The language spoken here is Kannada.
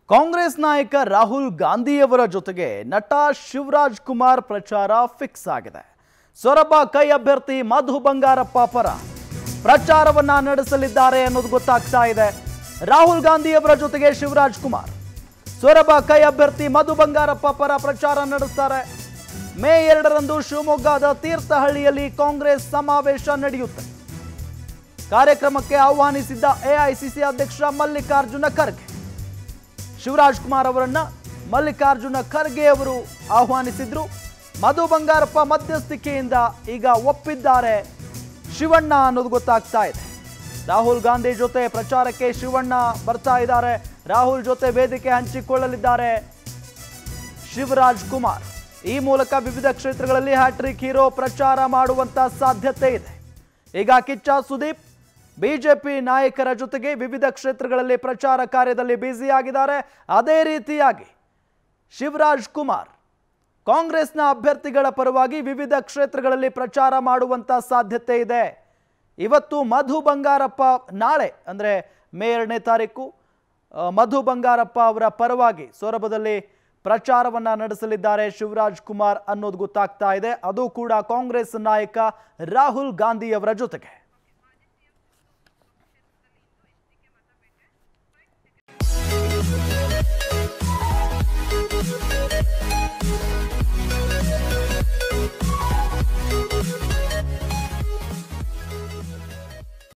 ಕಾಂಗ್ರೆಸ್ ನಾಯಕ ರಾಹುಲ್ ಗಾಂಧಿಯವರ ಜೊತೆಗೆ ನಟ ಶಿವರಾಜ್ ಕುಮಾರ್ ಪ್ರಚಾರ ಫಿಕ್ಸ್ ಆಗಿದೆ ಸೊರಬ ಕೈ ಅಭ್ಯರ್ಥಿ ಮಧು ಬಂಗಾರಪ್ಪ ಪರ ಪ್ರಚಾರವನ್ನ ನಡೆಸಲಿದ್ದಾರೆ ಅನ್ನೋದು ಗೊತ್ತಾಗ್ತಾ ಇದೆ ರಾಹುಲ್ ಗಾಂಧಿಯವರ ಜೊತೆಗೆ ಶಿವರಾಜ್ ಕುಮಾರ್ ಸೊರಬ ಕೈ ಅಭ್ಯರ್ಥಿ ಮಧು ಬಂಗಾರಪ್ಪ ಪರ ಪ್ರಚಾರ ನಡೆಸ್ತಾರೆ ಮೇ ಎರಡರಂದು ಶಿವಮೊಗ್ಗದ ತೀರ್ಥಹಳ್ಳಿಯಲ್ಲಿ ಕಾಂಗ್ರೆಸ್ ಸಮಾವೇಶ ನಡೆಯುತ್ತೆ ಕಾರ್ಯಕ್ರಮಕ್ಕೆ ಆಹ್ವಾನಿಸಿದ್ದ ಎಐಸಿಸಿ ಅಧ್ಯಕ್ಷ ಮಲ್ಲಿಕಾರ್ಜುನ ಖರ್ಗೆ ಶಿವರಾಜ್ ಕುಮಾರ್ ಅವರನ್ನ ಮಲ್ಲಿಕಾರ್ಜುನ ಖರ್ಗೆ ಅವರು ಆಹ್ವಾನಿಸಿದ್ರು ಮಧು ಬಂಗಾರಪ್ಪ ಮಧ್ಯಸ್ಥಿಕೆಯಿಂದ ಈಗ ಒಪ್ಪಿದ್ದಾರೆ ಶಿವಣ್ಣ ಅನ್ನೋದು ಗೊತ್ತಾಗ್ತಾ ಇದೆ ರಾಹುಲ್ ಗಾಂಧಿ ಜೊತೆ ಪ್ರಚಾರಕ್ಕೆ ಶಿವಣ್ಣ ಬರ್ತಾ ಇದ್ದಾರೆ ರಾಹುಲ್ ಜೊತೆ ವೇದಿಕೆ ಹಂಚಿಕೊಳ್ಳಲಿದ್ದಾರೆ ಶಿವರಾಜ್ ಕುಮಾರ್ ಈ ಮೂಲಕ ವಿವಿಧ ಕ್ಷೇತ್ರಗಳಲ್ಲಿ ಹ್ಯಾಟ್ರಿಕ್ ಹೀರೋ ಪ್ರಚಾರ ಮಾಡುವಂತ ಸಾಧ್ಯತೆ ಇದೆ ಈಗ ಕಿಚ್ಚ ಸುದೀಪ್ ಬಿಜೆಪಿ ನಾಯಕರ ಜೊತೆಗೆ ವಿವಿಧ ಕ್ಷೇತ್ರಗಳಲ್ಲಿ ಪ್ರಚಾರ ಕಾರ್ಯದಲ್ಲಿ ಬ್ಯುಸಿಯಾಗಿದ್ದಾರೆ ಅದೇ ರೀತಿಯಾಗಿ ಶಿವರಾಜ್ ಕುಮಾರ್ ಕಾಂಗ್ರೆಸ್ನ ಅಭ್ಯರ್ಥಿಗಳ ಪರವಾಗಿ ವಿವಿಧ ಕ್ಷೇತ್ರಗಳಲ್ಲಿ ಪ್ರಚಾರ ಮಾಡುವಂತ ಸಾಧ್ಯತೆ ಇದೆ ಇವತ್ತು ಮಧು ಬಂಗಾರಪ್ಪ ನಾಳೆ ಅಂದರೆ ಮೇ ಎರಡನೇ ತಾರೀಕು ಆ, ಮಧು ಬಂಗಾರಪ್ಪ ಅವರ ಪರವಾಗಿ ಸೊರಬದಲ್ಲಿ ಪ್ರಚಾರವನ್ನ ನಡೆಸಲಿದ್ದಾರೆ ಶಿವರಾಜ್ ಕುಮಾರ್ ಅನ್ನೋದು ಗೊತ್ತಾಗ್ತಾ ಇದೆ ಅದು ಕೂಡ ಕಾಂಗ್ರೆಸ್ ನಾಯಕ ರಾಹುಲ್ ಗಾಂಧಿ ಅವರ ಜೊತೆಗೆ